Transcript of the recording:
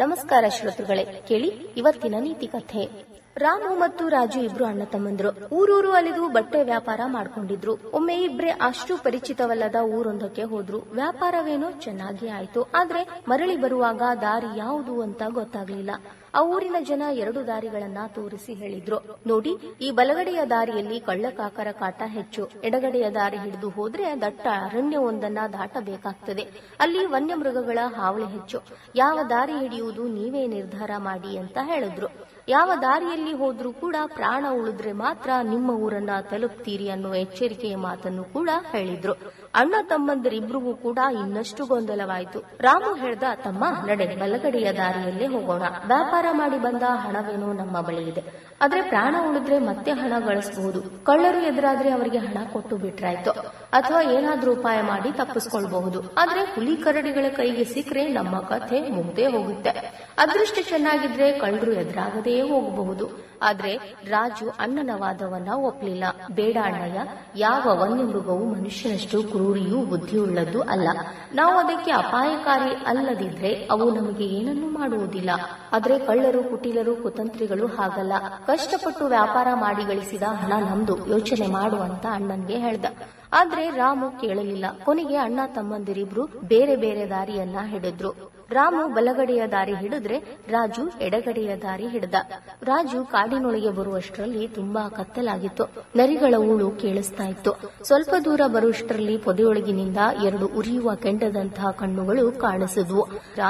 ನಮಸ್ಕಾರ ಶ್ರೋತೃಗಳೇ ಕೇಳಿ ಇವತ್ತಿನ ನೀತಿ ಕಥೆ ರಾಮು ಮತ್ತು ರಾಜು ಇಬ್ರು ಅಣ್ಣ ತಮ್ಮಂದ್ರು ಊರೂರು ಅಲಿದು ಬಟ್ಟೆ ವ್ಯಾಪಾರ ಮಾಡ್ಕೊಂಡಿದ್ರು ಒಮ್ಮೆ ಇಬ್ರೆ ಅಷ್ಟು ಪರಿಚಿತವಲ್ಲದ ಊರೊಂದಕ್ಕೆ ಹೋದ್ರು ವ್ಯಾಪಾರವೇನೋ ಚೆನ್ನಾಗಿ ಆಯ್ತು ಆದ್ರೆ ಮರಳಿ ಬರುವಾಗ ದಾರಿ ಯಾವುದು ಅಂತ ಗೊತ್ತಾಗ್ಲಿಲ್ಲ ಆ ಊರಿನ ಜನ ಎರಡು ದಾರಿಗಳನ್ನ ತೋರಿಸಿ ಹೇಳಿದ್ರು ನೋಡಿ ಈ ಬಲಗಡೆಯ ದಾರಿಯಲ್ಲಿ ಕಳ್ಳಕಾಕರ ಕಾಟ ಹೆಚ್ಚು ಎಡಗಡೆಯ ದಾರಿ ಹಿಡಿದು ಹೋದ್ರೆ ದಟ್ಟ ಅರಣ್ಯವೊಂದನ್ನ ದಾಟಬೇಕಾಗ್ತದೆ ಅಲ್ಲಿ ವನ್ಯಮೃಗಗಳ ಹಾವಳಿ ಹೆಚ್ಚು ಯಾವ ದಾರಿ ಹಿಡಿಯುವುದು ನೀವೇ ನಿರ್ಧಾರ ಮಾಡಿ ಅಂತ ಹೇಳಿದ್ರು ಯಾವ ದಾರಿಯಲ್ಲಿ ಹೋದ್ರೂ ಕೂಡ ಪ್ರಾಣ ಉಳಿದ್ರೆ ಮಾತ್ರ ನಿಮ್ಮ ಊರನ್ನ ತಲುಪ್ತೀರಿ ಅನ್ನುವ ಎಚ್ಚರಿಕೆಯ ಮಾತನ್ನು ಕೂಡ ಹೇಳಿದ್ರು ಅಣ್ಣ ತಮ್ಮಂದಿರಿಬ್ರಿಗೂ ಕೂಡ ಇನ್ನಷ್ಟು ಗೊಂದಲವಾಯಿತು ರಾಮು ಹೇಳ್ದ ತಮ್ಮ ನಡೆ ಬಲಗಡೆಯ ದಾರಿಯಲ್ಲೇ ಹೋಗೋಣ ವ್ಯಾಪಾರ ಮಾಡಿ ಬಂದ ಹಣವೇನೋ ನಮ್ಮ ಬಳಿ ಇದೆ ಆದ್ರೆ ಪ್ರಾಣ ಉಳಿದ್ರೆ ಮತ್ತೆ ಹಣ ಗಳಿಸಬಹುದು ಕಳ್ಳರು ಎದುರಾದ್ರೆ ಅವರಿಗೆ ಹಣ ಕೊಟ್ಟು ಬಿಟ್ರಾಯ್ತು ಅಥವಾ ಏನಾದ್ರೂ ಉಪಾಯ ಮಾಡಿ ತಪ್ಪಿಸ್ಕೊಳ್ಬಹುದು ಆದ್ರೆ ಹುಲಿ ಕರಡಿಗಳ ಕೈಗೆ ಸಿಕ್ಕರೆ ನಮ್ಮ ಕಥೆ ಮುಗ್ದೇ ಹೋಗುತ್ತೆ ಅದೃಷ್ಟ ಚೆನ್ನಾಗಿದ್ರೆ ಕಳ್ಳರು ಎದುರಾಗದೇ ಹೋಗಬಹುದು ಆದ್ರೆ ರಾಜು ಅಣ್ಣನ ವಾದವನ್ನ ಒಪ್ಲಿಲ್ಲ ಬೇಡ ಅಣ್ಣಯ್ಯ ಯಾವ ವನ್ಯಮೃಗವು ಮನುಷ್ಯನಷ್ಟು ಕ್ರೂರಿಯೂ ಬುದ್ಧಿಯುಳ್ಳದ್ದು ಅಲ್ಲ ನಾವು ಅದಕ್ಕೆ ಅಪಾಯಕಾರಿ ಅಲ್ಲದಿದ್ರೆ ಅವು ನಮಗೆ ಏನನ್ನೂ ಮಾಡುವುದಿಲ್ಲ ಆದ್ರೆ ಕಳ್ಳರು ಕುಟಿಲರು ಕುತಂತ್ರಿಗಳು ಹಾಗಲ್ಲ ಕಷ್ಟಪಟ್ಟು ವ್ಯಾಪಾರ ಮಾಡಿ ಗಳಿಸಿದ ಹಣ ನಮ್ದು ಯೋಚನೆ ಮಾಡುವಂತ ಅಣ್ಣನ್ಗೆ ಹೇಳ್ದ ಆದ್ರೆ ರಾಮು ಕೇಳಲಿಲ್ಲ ಕೊನೆಗೆ ಅಣ್ಣ ತಮ್ಮಂದಿರಿಬ್ರು ಬೇರೆ ಬೇರೆ ದಾರಿಯನ್ನ ಹಿಡಿದ್ರು ರಾಮು ಬಲಗಡೆಯ ದಾರಿ ಹಿಡಿದ್ರೆ ರಾಜು ಎಡಗಡೆಯ ದಾರಿ ಹಿಡಿದ ರಾಜು ಕಾಡಿನೊಳಗೆ ಬರುವಷ್ಟರಲ್ಲಿ ತುಂಬಾ ಕತ್ತಲಾಗಿತ್ತು ನರಿಗಳ ಊಳು ಕೇಳಿಸ್ತಾ ಇತ್ತು ಸ್ವಲ್ಪ ದೂರ ಬರುವಷ್ಟರಲ್ಲಿ ಪೊದೆಯೊಳಗಿನಿಂದ ಎರಡು ಉರಿಯುವ ಕೆಂಡದಂತಹ ಕಣ್ಣುಗಳು ಕಾಣಿಸಿದ್ವು